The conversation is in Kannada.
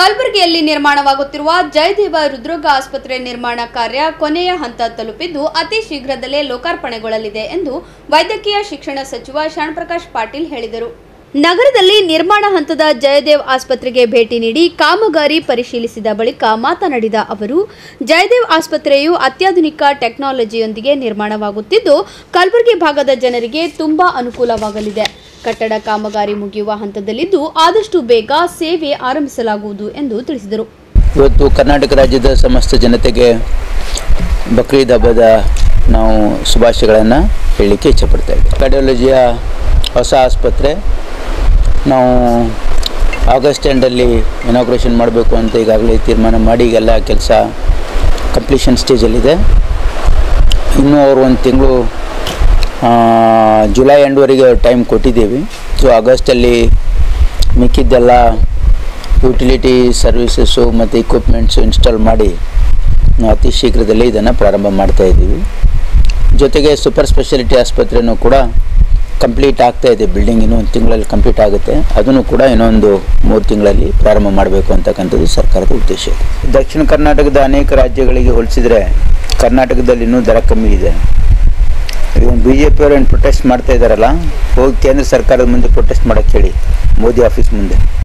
ಕಲಬುರಗಿಯಲ್ಲಿ ನಿರ್ಮಾಣವಾಗುತ್ತಿರುವ ಜಯದೇವ ಹೃದ್ರೋಗ ಆಸ್ಪತ್ರೆ ನಿರ್ಮಾಣ ಕಾರ್ಯ ಕೊನೆಯ ಹಂತ ತಲುಪಿದ್ದು ಅತಿ ಶೀಘ್ರದಲ್ಲೇ ಲೋಕಾರ್ಪಣೆಗೊಳ್ಳಲಿದೆ ಎಂದು ವೈದ್ಯಕೀಯ ಶಿಕ್ಷಣ ಸಚಿವ ಶರಣಪ್ರಕಾಶ್ ಪಾಟೀಲ್ ಹೇಳಿದರು ನಗರದಲ್ಲಿ ನಿರ್ಮಾಣ ಹಂತದ ಜಯದೇವ್ ಆಸ್ಪತ್ರೆಗೆ ಭೇಟಿ ನೀಡಿ ಕಾಮಗಾರಿ ಪರಿಶೀಲಿಸಿದ ಬಳಿಕ ಮಾತನಾಡಿದ ಅವರು ಜಯದೇವ್ ಆಸ್ಪತ್ರೆಯು ಅತ್ಯಾಧುನಿಕ ಟೆಕ್ನಾಲಜಿಯೊಂದಿಗೆ ನಿರ್ಮಾಣವಾಗುತ್ತಿದ್ದು ಕಲಬುರಗಿ ಭಾಗದ ಜನರಿಗೆ ತುಂಬಾ ಅನುಕೂಲವಾಗಲಿದೆ ಕಟ್ಟಡ ಕಾಮಗಾರಿ ಮುಗಿಯುವ ಹಂತದಲ್ಲಿದ್ದು ಆದಷ್ಟು ಬೇಗ ಸೇವೆ ಆರಂಭಿಸಲಾಗುವುದು ಎಂದು ತಿಳಿಸಿದರು ಇವತ್ತು ಕರ್ನಾಟಕ ರಾಜ್ಯದ ಸಮಸ್ತ ಜನತೆಗೆ ಬಕ್ರೀದ್ ಹಬ್ಬದ ನಾವು ಶುಭಾಶಯಗಳನ್ನು ಹೇಳಲಿಕ್ಕೆ ಇಚ್ಛಪಡ್ತಾ ಇದ್ದೀವಿ ಕಾರ್ಡಿಯಾಲಜಿಯ ಹೊಸ ಆಸ್ಪತ್ರೆ ನಾವು ಆಗಸ್ಟ್ ಎಂಡಲ್ಲಿ ಇನಾಗ್ರೇಷನ್ ಮಾಡಬೇಕು ಅಂತ ಈಗಾಗಲೇ ತೀರ್ಮಾನ ಮಾಡಿ ಎಲ್ಲ ಕೆಲಸ ಕಂಪ್ಲೀಷನ್ ಸ್ಟೇಜಲ್ಲಿದೆ ಇನ್ನೂ ಅವರು ಒಂದು ತಿಂಗಳು ಜುಲೈ ಎಂಡ್ವರೆಗೆ ಟೈಮ್ ಕೊಟ್ಟಿದ್ದೀವಿ ಸೊ ಆಗಸ್ಟಲ್ಲಿ ಮಿಕ್ಕಿದ್ದೆಲ್ಲ ಯುಟಿಲಿಟಿ ಸರ್ವಿಸಸ್ಸು ಮತ್ತು ಇಕ್ವಿಪ್ಮೆಂಟ್ಸು ಇನ್ಸ್ಟಾಲ್ ಮಾಡಿ ನಾವು ಅತಿ ಶೀಘ್ರದಲ್ಲೇ ಇದನ್ನು ಪ್ರಾರಂಭ ಮಾಡ್ತಾ ಇದ್ದೀವಿ ಜೊತೆಗೆ ಸೂಪರ್ ಸ್ಪೆಷಾಲಿಟಿ ಆಸ್ಪತ್ರೆನೂ ಕೂಡ ಕಂಪ್ಲೀಟ್ ಆಗ್ತಾ ಇದೆ ಬಿಲ್ಡಿಂಗ್ ಇನ್ನೂ ಒಂದು ತಿಂಗಳಲ್ಲಿ ಕಂಪ್ಲೀಟ್ ಆಗುತ್ತೆ ಅದನ್ನು ಕೂಡ ಇನ್ನೊಂದು ಮೂರು ತಿಂಗಳಲ್ಲಿ ಪ್ರಾರಂಭ ಮಾಡಬೇಕು ಅಂತಕ್ಕಂಥದ್ದು ಸರ್ಕಾರದ ಉದ್ದೇಶ ಇದೆ ದಕ್ಷಿಣ ಕರ್ನಾಟಕದ ಅನೇಕ ರಾಜ್ಯಗಳಿಗೆ ಹೋಲಿಸಿದರೆ ಕರ್ನಾಟಕದಲ್ಲಿ ಇನ್ನೂ ದರ ಕಮ್ಮಿ ಇದೆ ಇವನು ಬಿ ಜೆ ಪಿಯವರು ಏನು ಪ್ರೊಟೆಸ್ಟ್ ಮಾಡ್ತಾ ಇದ್ದಾರಲ್ಲ ಹೋಗಿ ಕೇಂದ್ರ ಸರ್ಕಾರದ ಮುಂದೆ ಪ್ರೊಟೆಸ್ಟ್ ಮಾಡೋಕ್ಕೆ ಹೇಳಿ ಮೋದಿ ಆಫೀಸ್ ಮುಂದೆ